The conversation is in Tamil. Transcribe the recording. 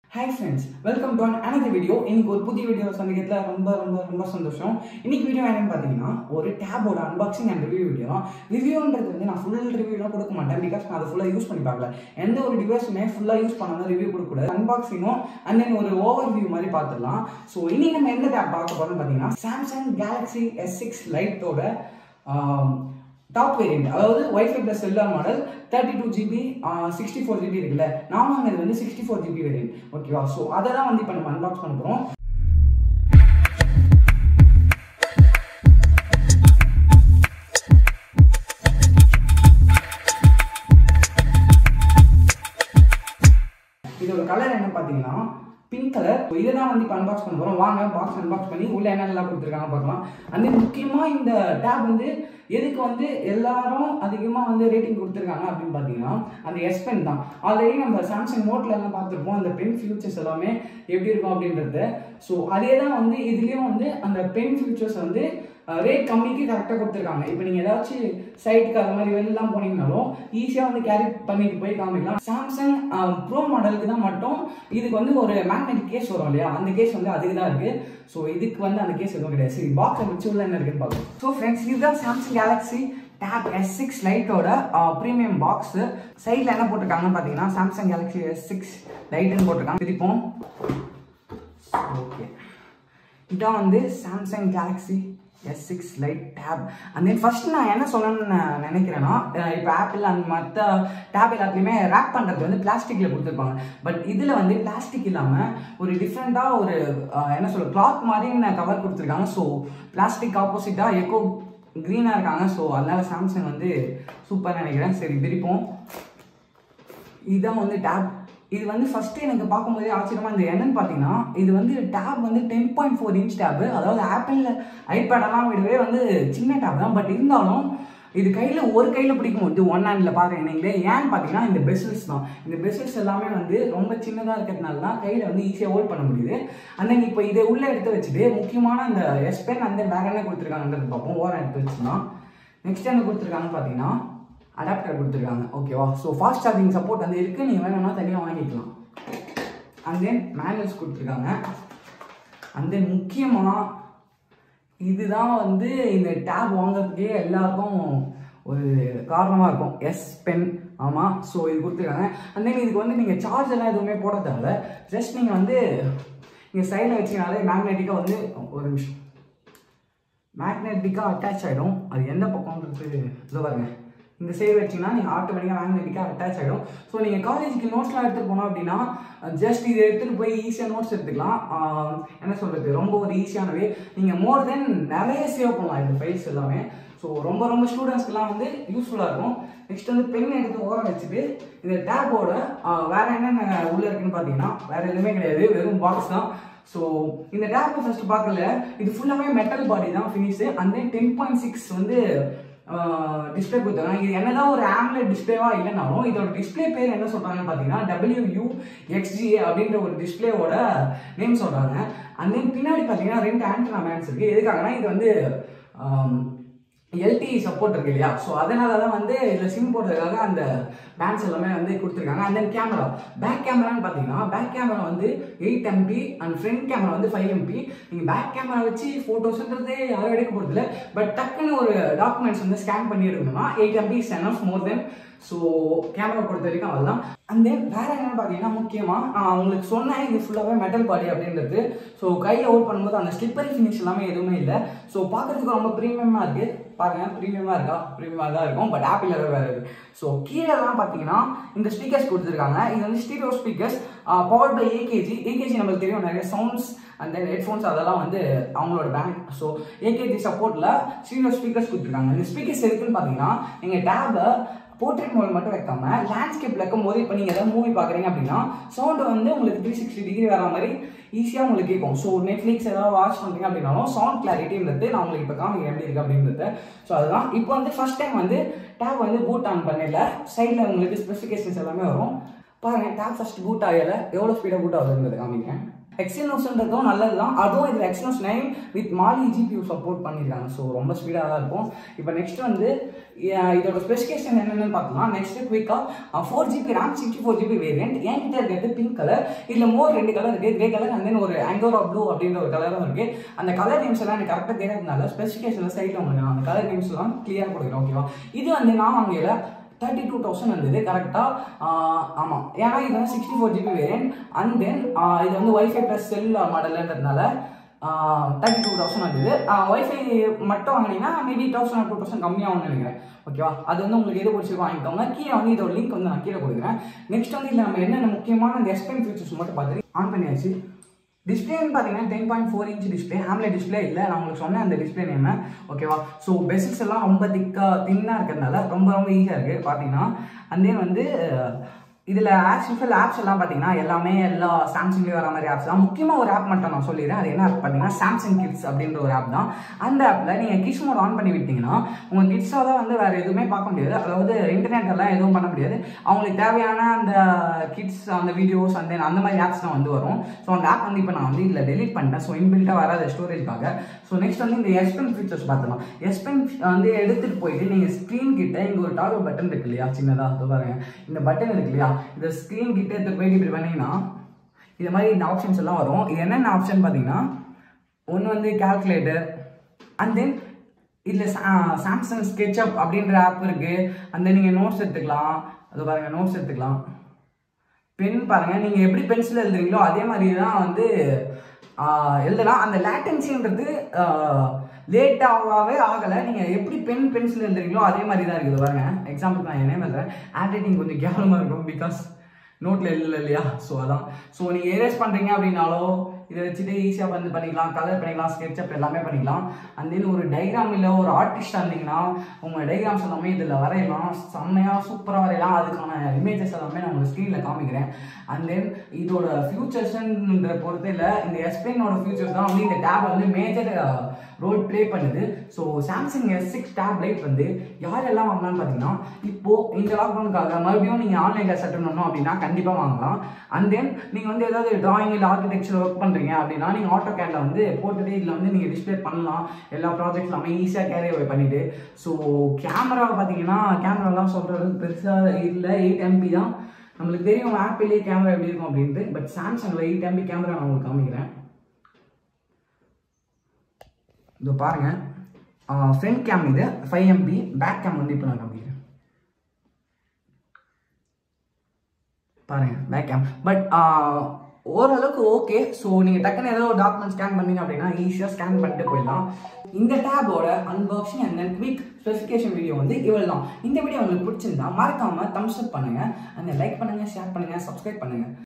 hi friends welcome to another video இன்னைக்கு ஒரு புதிய வீடியோ சந்திக்கிறதுல ரொம்ப ரொம்ப ரொம்ப சந்தோஷம் இன்னைக்கு வீடியோ என்னன்னு பார்த்தீங்கன்னா ஒரு டேபோட அன்பாக்சிங் அண்ட் ரிவ்யூ வீடியோ தான் ரிவ்யூன்றது வந்து நான் ஃபுல் ரிவ்யூலாம் கொடுக்க மாட்டேன் பிகாஸ் நான் அதை ஃபுல்லாக யூஸ் பண்ணி பார்க்கல எந்த ஒரு டிவைஸுமே ஃபுல்லாக யூஸ் பண்ணாமல் ரிவ்யூ கொடுக்கக்கூடாது அன்பாக்சிங்கும் அண்ட் தென் ஒரு ஓவர் வியூ மாதிரி பார்த்துடலாம் ஸோ இன்னைக்கு நம்ம எந்த டேப் பார்க்க போகிறோம்னு பார்த்தீங்கன்னா சாம்சங் கேலக்ஸி எஸ் சிக்ஸ் லைட்டோட டாப் வேரியண்ட் அதாவது wifi plus cellular model thirty two GB sixty four GB இருக்குல்ல நான் வாங்கினது வந்து சிக்ஸ்டி ஃபோர் ஜிபி வேரியண்ட் ஓகேவா ஸோ அதை தான் வந்து இப்போ நம்ம அன்பாக்ஸ் பண்ண போகிறோம் இதோட கலர் என்ன பார்த்தீங்கன்னா பிங்க் கலர் இதை தான் வந்து இப்போ அன்பாக்ஸ் பண்ண போகிறோம் வாங்க பாக்ஸ் அன்பாக்ஸ் பண்ணி உள்ள என்னென்னலாம் கொடுத்துருக்காங்க பார்க்கலாம் அந்த முக்கியமாக இந்த டேப் வந்து எதுக்கு வந்து எல்லாரும் அதிகமாக வந்து ரேட்டிங் கொடுத்துருக்காங்க அப்படின்னு பார்த்தீங்கன்னா அந்த எஸ் பென் தான் ஆல்ரெடி நம்ம சாம்சங் நோட்ல எல்லாம் பார்த்துருப்போம் அந்த பென் ஃபியூச்சர்ஸ் எல்லாமே எப்படி இருக்கும் அப்படின்றத ஸோ அதே தான் வந்து இதுலேயும் வந்து அந்த பென் ஃபியூச்சர்ஸ் வந்து ரேட் கம்மிக்கு கரெக்டாக கொடுத்துருக்காங்க இப்போ நீங்கள் ஏதாச்சும் சைட்டுக்கு அது மாதிரி வெளிலாம் போனீங்கனாலும் ஈஸியாக வந்து கேரி பண்ணிட்டு போய் காமிக்கலாம் சாம்சங் ப்ரோ மாடலுக்கு தான் மட்டும் இதுக்கு வந்து ஒரு மேக்னெட்டிக் கேஸ் வரும் இல்லையா அந்த கேஸ் வந்து அதுக்கு தான் இருக்குது ஸோ இதுக்கு வந்து அந்த கேஸ் எதுவும் கிடையாது சரி பாக்ஸை வச்சு உள்ள என்ன இருக்குன்னு பார்க்கலாம் ஸோ ஃப்ரெண்ட்ஸ் இதுதான் Samsung Galaxy tab S six லைட்டோட ப்ரீமியம் பாக்ஸு சைடில் என்ன போட்டிருக்காங்கன்னு பார்த்தீங்கன்னா சாம்சங் கேலக்ஸி எஸ் சிக்ஸ் லைட்டுன்னு போட்டிருக்காங்க திருப்போம் ஓகே இதான் வந்து Samsung Galaxy S six lite tab and then first நான் என்ன சொல்லணும்னு நான் நினைக்கிறேன்னா இப்போ ஆப்பிள் அந்த மற்ற டேப் எல்லாத்துலேயுமே ரேப் பண்ணுறது வந்து பிளாஸ்டிக்கில் கொடுத்துருப்பாங்க பட் இதில் வந்து பிளாஸ்டிக் இல்லாமல் ஒரு டிஃப்ரெண்ட்டாக ஒரு என்ன சொல்ல கிளாத் மாதிரி கவர் கொடுத்துருக்காங்க ஸோ பிளாஸ்டிக் ஆப்போசிட்டாக எக்கோ க்ரீனாக இருக்காங்க ஸோ அதனால சாம்சங் வந்து சூப்பர் நினைக்கிறேன் சரி பிரிப்போம் இதுதான் வந்து டேப் இது வந்து ஃபஸ்ட்டு எனக்கு பார்க்கும்போதே ஆச்சரியமாக இந்த என்னன்னு பார்த்தீங்கன்னா இது வந்து டேப் வந்து ten point four inch tab அதாவது ஆப்பிள் ஐபேடெல்லாம் விடவே வந்து சின்ன டேப் தான் பட் இருந்தாலும் இது கையில் ஒரு கையில் பிடிக்க முடியுது ஒன் ஹேண்டில் பாருங்க நீங்களே ஏன்னு பார்த்தீங்கன்னா இந்த பெசில்ஸ் தான் இந்த பெசில்ஸ் எல்லாமே வந்து ரொம்ப சின்னதாக இருக்கிறதுனால தான் கையில் வந்து ஈஸியாக ஹோல்ட் பண்ண முடியுது அந்த இப்போ இதை உள்ளே எடுத்து வச்சுட்டு முக்கியமான அந்த எஸ் பென் அந்த வேற என்ன கொடுத்துருக்காங்கன்றது பார்ப்போம் ஓரம் எடுத்து வச்சுன்னா நெக்ஸ்ட் என்ன கொடுத்துருக்காங்கன்னு பார்த்தீங்கன்னா அடாப்டர் கொடுத்துருக்காங்க ஓகேவா ஸோ ஃபாஸ்ட் சார்ஜிங் சப்போர்ட் வந்து இருக்குது நீங்கள் வேணும்னா தனியாக வாங்கிக்கலாம் அண்ட் தென் மேனுவல்ஸ் கொடுத்துருக்காங்க அண்ட் தென் முக்கியமாக இதுதான் வந்து இந்த டேப் வாங்குறதுக்கே எல்லாருக்கும் ஒரு காரணமாக இருக்கும் எஸ் பென் ஆமாம் ஸோ இது கொடுத்துருக்காங்க அண்ட் தென் இதுக்கு வந்து நீங்கள் சார்ஜ் எல்லாம் எதுவுமே போட தேவையில்ல ஜஸ்ட் நீங்கள் வந்து நீங்கள் சைடில் வச்சிங்கனாலே மேக்னெட்டிக்காக வந்து ஒரு நிமிஷம் மேக்னெட்டிக்காக அட்டாச் ஆகிடும் அது எந்த பக்கம்ன்றது இதோ பாருங்க இந்த சைடு வச்சிங்கன்னா நீங்கள் ஆட்டோமேட்டிக்காக மேக்னெட்டிக்காக அட்டாச் ஆகிடும் ஸோ நீங்கள் காலேஜுக்கு நோட்ஸ்லாம் எடுத்துகிட்டு போனோம் அப்படின்னா ஜஸ்ட் இதை எடுத்துகிட்டு போய் ஈஸியாக நோட்ஸ் எடுத்துக்கலாம் என்ன சொல்கிறது ரொம்ப ஒரு ஈஸியானவே நீங்கள் மோர் தென் நிறைய சேவ் பண்ணலாம் இந்த ஃபைல்ஸ் எல்லாமே ஸோ ரொம்ப ரொம்ப ஸ்டூடெண்ட்ஸ்க்குலாம் வந்து யூஸ்ஃபுல்லாக இருக்கும் நெக்ஸ்ட் வந்து பென் எடுத்து ஓரம் வச்சுட்டு இந்த டேப்போட வேறு என்னென்ன உள்ளே இருக்குன்னு பார்த்தீங்கன்னா வேறு எதுவுமே கிடையாது வெறும் பாக்ஸ் தான் ஸோ இந்த டேப்பை ஃபர்ஸ்ட் பார்க்கல இது ஃபுல்லாகவே மெட்டல் பாடி தான் finish and then ten point six வந்து டிஸ்பிளே கொடுத்தாங்க இது என்னதான் ஒரு ஆம்லெட் டிஸ்பிளேவா இல்லைனாலும் இதோட டிஸ்பிளே பேர் என்ன சொல்றாங்கன்னு பார்த்தீங்கன்னா டபிள்யூ யூ எக்ஸ்ஜிஏ அப்படின்ற ஒரு டிஸ்பிளேவோட நேம் சொல்றாங்க அண்ட் தென் பின்னாடி பார்த்தீங்கன்னா ரெண்டு ஆண்டனா மேன்ஸ் இருக்கு எதுக்காகனா இது வந்து எல்டி சப்போர்ட் இருக்கு இல்லையா ஸோ அதனால தான் வந்து இதில் சிம் போடுறதுக்காக அந்த பேண்ட்ஸ் எல்லாமே வந்து கொடுத்துருக்காங்க அண்ட் தென் கேமரா பேக் கேமரான்னு பார்த்தீங்கன்னா பேக் கேமரா வந்து eight MP and front camera வந்து ஃபைவ் எம்பி நீங்கள் பேக் கேமரா வச்சு ஃபோட்டோஸ்ன்றது யாரும் எடுக்க போகிறது இல்லை பட் டக்குன்னு ஒரு டாக்குமெண்ட்ஸ் வந்து ஸ்கேன் பண்ணி எடுக்கணும்னா eight MP is enough more then so camera பொறுத்த வரைக்கும் அவ்வளோதான் அண்ட் தென் வேறு என்னென்னு பார்த்தீங்கன்னா முக்கியமாக நான் உங்களுக்கு சொன்னேன் இது ஃபுல்லாகவே மெட்டல் பாடி அப்படின்றது ஸோ கையில் ஓட் பண்ணும்போது அந்த ஸ்லிப்பரி ஃபினிஷ் எல்லாமே எதுவுமே இல்லை ஸோ பார்க்குறதுக்கு ரொம்ப ப்ரீமியமாக இருக்குது பாருங்கள் ப்ரீமியமாக இருக்கா ப்ரீமியமாக தான் இருக்கும் பட் ஆப்பிள் வேறு வேறு இருக்குது ஸோ கீழெல்லாம் பார்த்தீங்கன்னா இந்த ஸ்பீக்கர்ஸ் கொடுத்துருக்காங்க இது வந்து stereo speakers power by AKG AKG நம்மளுக்கு தெரியும் நிறைய சவுண்ட்ஸ் அண்ட் தென் ஹெட்ஃபோன்ஸ் அதெல்லாம் வந்து அவங்களோட பேண்ட் ஸோ ஏகேஜி சப்போர்ட்டில் ஸ்டீரியோ ஸ்பீக்கர்ஸ் கொடுத்துருக்காங்க இந்த ஸ்பீக்கர்ஸ் எதுக்குன்னு பார்த்தீங்கன்னா நீங்கள் டேபை போர்ட்ரேட் மோட் மட்டும் வைக்காம லேண்ட்ஸ்கேப் வைக்கும் போது இப்போ நீங்கள் ஏதாவது மூவி பார்க்குறீங்க அப்படின்னா சவுண்டு வந்து உங்களுக்கு த்ரீ சிக்ஸ்டி டிகிரி வர மாதிரி ஈஸியாக உங்களுக்கு கேட்கும் ஸோ நெட்ஃப்ளிக்ஸ் ஏதாவது வாட்ச் பண்ணுறீங்க அப்படின்னாலும் சவுண்ட் கிளாரிட்டின்றது நான் உங்களுக்கு இப்போ காமிக்கிறேன் எப்படி இருக்குது அப்படின்றது ஸோ அதுதான் இப்போ வந்து ஃபர்ஸ்ட் டைம் வந்து டேப் வந்து பூட் ஆன் பண்ணல சைடில் உங்களுக்கு ஸ்பெசிஃபிகேஷன்ஸ் எல்லாமே வரும் பாருங்கள் டேப் ஃபர்ஸ்ட் பூட் ஆகலை எவ்வளோ ஸ்பீடாக பூட் ஆகுதுன்றது காமிக்கிறேன் எக்ஸினோஸ்ன்றதும் நல்லது தான் அதுவும் இதில் Exynos nine with Mali GPU support பண்ணியிருக்காங்க ஸோ ரொம்ப ஸ்பீடாக தான் இருக்கும் இப்போ நெக்ஸ்ட் வந்து அஹ் இதோட ஸ்பெசிஃபிகேஷன் என்னென்னு பார்க்கலாம் நெக்ஸ்ட் குயிக்காக four GB RAM sixty four GB variant என்கிட்ட இருக்கிறது பிங்க் கலர் இதில் மோர் ரெண்டு கலர் இருக்குது கிரே கலர் அண்ட் தென் ஒரு ஆங்கோரா ப்ளூ அப்படின்ற ஒரு கலரும் இருக்குது அந்த கலர் நேம்ஸ் எல்லாம் எனக்கு கரெக்டாக தெரியாதனால ஸ்பெசிஃபிகேஷனில் சைட்டில் உங்களுக்கு நான் அந்த கலர் நேம்ஸ் எல்லாம் கிளியர் கொடுக்குறேன் ஓகேவா இது வந்து நான் வாங்கல தேர்ட்டி டூ தௌசண்ட் வந்தது கரெக்டாக ஆமாம் ஏன்னா இது வந்து sixty four GB variant and then இது வந்து ஒய்ஃபை ப்ளஸ் செல் மாடல்ன்றதுனால தேர்ட்டி டூ தௌசண்ட் வந்தது ஒய்ஃபை மட்டும் வாங்கினீங்கன்னா மேபி தௌசண்ட் டூ தௌசண்ட் கம்மியாகும்னு நினைக்கிறேன் ஓகேவா அது வந்து உங்களுக்கு எது பிடிச்சிருக்கோ வாங்கிக்கோங்க கீழே வந்து இதோட லிங்க் வந்து நான் கீழே கொடுக்குறேன் நெக்ஸ்ட் வந்து இதில் நம்ம என்னென்ன முக்கியமான இந்த எஸ்பென் ஃபீச்சர்ஸ் மட்டும் பார்த்து ஆன் பண்ணியாச்சு டிஸ்பிளேன்னு பார்த்தீங்கன்னா ten point four inch display AMOLED display இல்லை நான் உங்களுக்கு சொன்னேன் அந்த டிஸ்பிளே நேம் ஓகேவா ஸோ பெசில்ஸ் எல்லாம் ரொம்ப திக்காக தின்னாக இருக்கிறதுனால ரொம்ப ரொம்ப ஈஸியாக இருக்குது பார்த்தீங்கன்னா அந்தே வந்து இதில் ஆப்ஸ் யூஸ்வல் ஆப்ஸ் எல்லாம் பார்த்தீங்கன்னா எல்லாமே எல்லா சாம்சங்லேயும் வர மாதிரி ஆப்ஸ் தான் முக்கியமாக ஒரு ஆப் மட்டும் நான் சொல்லிடுறேன் அது என்ன ஆப் பார்த்தீங்கன்னா சாம்சங் கிட்ஸ் அப்படின்ற ஒரு ஆப் தான் அந்த ஆப்பில் நீங்கள் கிட்ஸ் மோட் ஆன் பண்ணி விட்டீங்கன்னா உங்கள் கிட்ஸால் வந்து வேறு எதுவுமே பார்க்க முடியாது அதாவது இன்டர்நெட் எல்லாம் எதுவும் பண்ண முடியாது அவங்களுக்கு தேவையான அந்த கிட்ஸ் அந்த வீடியோஸ் அந்த அந்த மாதிரி ஆப்ஸ் தான் வந்து வரும் ஸோ அந்த ஆப் வந்து இப்போ நான் வந்து இதில் டெலிட் பண்ணிட்டேன் ஸோ இன்பில்ட்டாக வராது ஸ்டோரேஜ்க்காக ஸோ நெக்ஸ்ட் வந்து இந்த எஸ்பென் ஃபீச்சர்ஸ் பார்த்துக்கலாம் எஸ்பென் வந்து எடுத்துகிட்டு போயிட்டு நீங்கள் ஸ்க்ரீன் கிட்ட இங்கே ஒரு டாகல் பட்டன் இருக்கு இல்லையா சின்னதாக அது பாருங்க இந்த பட்டன் இருக்கு இல்லையா இந்த ஸ்க்ரீன் கிட்ட எடுத்துகிட்டு போயிட்டு இப்படி பண்ணீங்கன்னா இது மாதிரி இந்த ஆப்ஷன்ஸ் எல்லாம் வரும் இது என்னென்ன ஆப்ஷன் பார்த்தீங்கன்னா ஒன்று வந்து கால்குலேட்டர் அண்ட் தென் இதில் சாம்சங் ஸ்கெட்சப் அப்படின்ற ஆப் இருக்குது அந்த நீங்கள் நோட்ஸ் எடுத்துக்கலாம் அது பாருங்கள் நோட்ஸ் எடுத்துக்கலாம் பென் பாருங்கள் நீங்கள் எப்படி பென்சில் எழுதுறீங்களோ அதே மாதிரி தான் வந்து ஆஹ், எழுதலாம் அந்த லேட்டன்சின்றது லேட்டாகவே ஆகலை நீங்கள் எப்படி பென் பென்சில் எழுதுறீங்களோ அதே மாதிரி தான் இருக்குது பாருங்க எக்ஸாம்பிள் நான் என்ன எழுதுறேன் ஹேண்ட் ரைட்டிங் கொஞ்சம் கேவலமாக இருக்கும் பிகாஸ் நோட்டில் எழுதல இல்லையா ஸோ அதான் ஸோ நீங்கள் எரேஸ் பண்ணுறீங்க அப்படின்னாலோ இதை வச்சுட்டு ஈஸியாக வந்து பண்ணிக்கலாம் கலர் பண்ணிக்கலாம் ஸ்கெட்சப் எல்லாமே பண்ணிக்கலாம் அண்ட் தென் ஒரு டைக்ராம் இல்லை ஒரு ஆர்டிஸ்டாக இருந்தீங்கன்னா உங்கள் டைக்ராம்ஸ் எல்லாமே இதில் வரையலாம் செம்மையாக சூப்பராக வரையலாம் அதுக்கான இமேஜஸ் எல்லாமே நான் உங்களுக்கு ஸ்க்ரீனில் காமிக்கிறேன் அண்ட் தென் இதோட ஃபியூச்சர்ஸ்ன்ற பொறுத்தையில் இந்த எஸ்பெயினோட ஃபியூச்சர்ஸ் தான் வந்து இந்த டேப் வந்து மேஜர் ரோல் ப்ளே பண்ணுது so Samsung S six tab lite வந்து யாரெல்லாம் வாங்கலாம்னு பார்த்தீங்கன்னா இப்போ இந்த லாக்டவுனுக்காக மறுபடியும் நீங்கள் ஆன்லைன் கிளாஸ் அட்டன் பண்ணணும் அப்படின்னா கண்டிப்பாக வாங்கலாம் அண்ட் தென் நீங்கள் வந்து ஏதாவது டிராயிங் இல்லை ஆர்கிடெக்சர் ஒர்க் பண்ணுறீங்க அப்படின்னா நீங்கள் ஆட்டோ கேடில் வந்து போட்டுட்டு இதில் வந்து நீங்கள் டிஸ்பிளே பண்ணலாம் எல்லா ப்ராஜெக்ட்ஸ் எல்லாமே ஈஸியாக கேரி அவே பண்ணிட்டு ஸோ கேமரா பார்த்தீங்கன்னா கேமராலாம் சொல்கிறது பெருசாக இல்லை எயிட் எம்பி தான் நம்மளுக்கு தெரியும் ஆப்பிளே கேமரா எப்படி இருக்கும் அப்படின்ட்டு பட் சாம்சங்கில் எயிட் எம்பி கேமரா நான் உங்களுக்கு காமிக்கிறேன் இதோ பாருங்க ஃப்ரண்ட் கேம் இது ஃபைவ் எம்பி பேக் கேம் வந்து இப்போ நான் காமிக்கிறேன் பாருங்க பேக் கேம் பட் ஓரளவுக்கு ஓகே ஸோ நீங்கள் டக்குன்னு ஏதோ ஒரு டாக்குமெண்ட் ஸ்கேன் பண்ணீங்க அப்படின்னா ஈஸியாக ஸ்கேன் பண்ணிட்டு போயிடலாம் இந்த டேபோட unboxing and then quick specification video வந்து இவ்வளோ தான் இந்த வீடியோ உங்களுக்கு பிடிச்சிருந்தா மறக்காம தம்ஸ் அப் பண்ணுங்க அந்த லைக் பண்ணுங்க ஷேர் பண்ணுங்க சப்ஸ்கிரைப் பண்ணுங்க